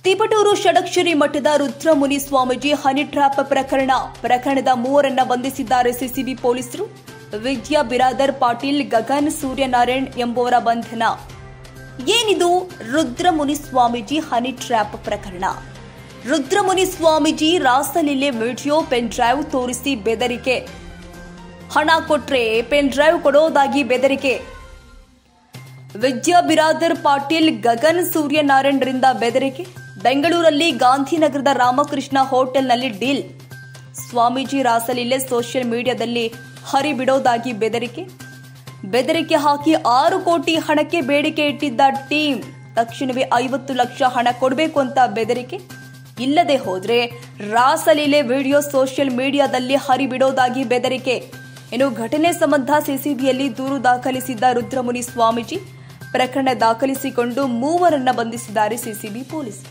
ತಿಪಟೂರು ಷಡಕ್ಷರಿ ಮಠದ Rudramuni Swamiji honey trap ಪ್ರಕರಣ ಪ್ರಕರಣದ ಮೂವರನ್ನ ಬಂಧಿಸಿದ್ದಾರೆ ಸಿಸಿಬಿ ಪೊಲೀಸರು ವಿದ್ಯಾ ಬಿರಾದರ್ ಪಾಟೀಲ್ ಗಗನ್ ಸೂರ್ಯನಾರಾಯಣ್ ಎಂಬುವರ ಬಂಧನ ಏನಿದು ರುದ್ರಮುನಿ ಸ್ವಾಮೀಜಿ ಹನಿ ಟ್ರ್ಯಾಪ್ ಪ್ರಕರಣ ರುದ್ರಮುನಿ ಸ್ವಾಮೀಜಿ ರಾಸಲೀಲೆ ವಿಡಿಯೋ ಪೆನ್ ಡ್ರೈವ್ ತೋರಿಸಿ ಬೆದರಿಕೆ ಹಣ ಕೊಟ್ರೆ ಪೆನ್ ಡ್ರೈವ್ ಕೊಡೋದಾಗಿ ಬೆದರಿಕೆ ವಿದ್ಯಾ ಬಿರಾದರ್ ಪಾಟೀಲ್ ಗಗನ್ ಸೂರ್ಯನಾರಾಯಣರಿಂದ ಬೆದರಿಕೆ ಬೆಂಗಳೂರಲ್ಲಿ ಗಾಂಧಿನಗರದ ರಾಮಕೃಷ್ಣ ಹೋಟೆಲ್ನಲ್ಲಿ ಡೀಲ್ ಸ್ವಾಮೀಜಿ ರಾಸಲೀಲೆ ಸೋಷಿಯಲ್ ಮೀಡಿಯಾದಲ್ಲಿ ಹರಿಬಿಡೋದಾಗಿ ಬೆದರಿಕೆ ಬೆದರಿಕೆ ಹಾಕಿ ಆರು ಕೋಟಿ ಹಣಕ್ಕೆ ಬೇಡಿಕೆ ಇಟ್ಟಿದ್ದ ಟೀಮ್ ತಕ್ಷಣವೇ ಐವತ್ತು ಲಕ್ಷ ಹಣ ಕೊಡಬೇಕು ಅಂತ ಬೆದರಿಕೆ ಇಲ್ಲದೆ ಹೋದ್ರೆ ರಾಸಲೀಲೆ ವಿಡಿಯೋ ಸೋಷಿಯಲ್ ಮೀಡಿಯಾದಲ್ಲಿ ಹರಿಬಿಡೋದಾಗಿ ಬೆದರಿಕೆ ಇನ್ನು ಘಟನೆ ಸಂಬಂಧ ಸಿಸಿಬಿಯಲ್ಲಿ ದೂರು ದಾಖಲಿಸಿದ್ದ ರುದ್ರಮುನಿ ಸ್ವಾಮೀಜಿ ಪ್ರಕರಣ ದಾಖಲಿಸಿಕೊಂಡು ಮೂವರನ್ನ ಬಂಧಿಸಿದ್ದಾರೆ ಸಿಸಿಬಿ ಪೊಲೀಸರು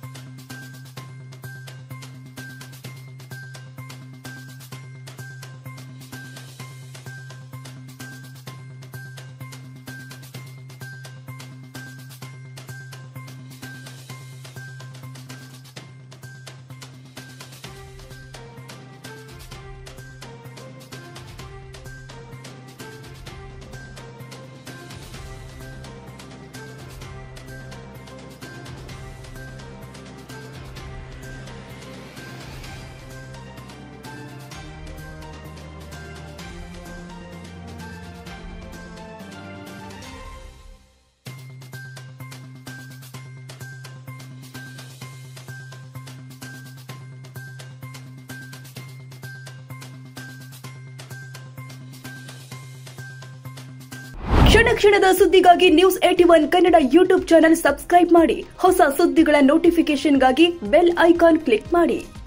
ಕ್ಷಣ ಕ್ಷಣದ ಸುದ್ದಿಗಾಗಿ news AT one Kannada YouTube channel subscribe ಮಾಡಿ ಹೊಸ ಸುದ್ದಿಗಳ ನೋಟಿಫಿಕೇಶನ್ಗಾಗಿ ಬೆಲ್ ಐಕಾನ್ ಕ್ಲಿಕ್ ಮಾಡಿ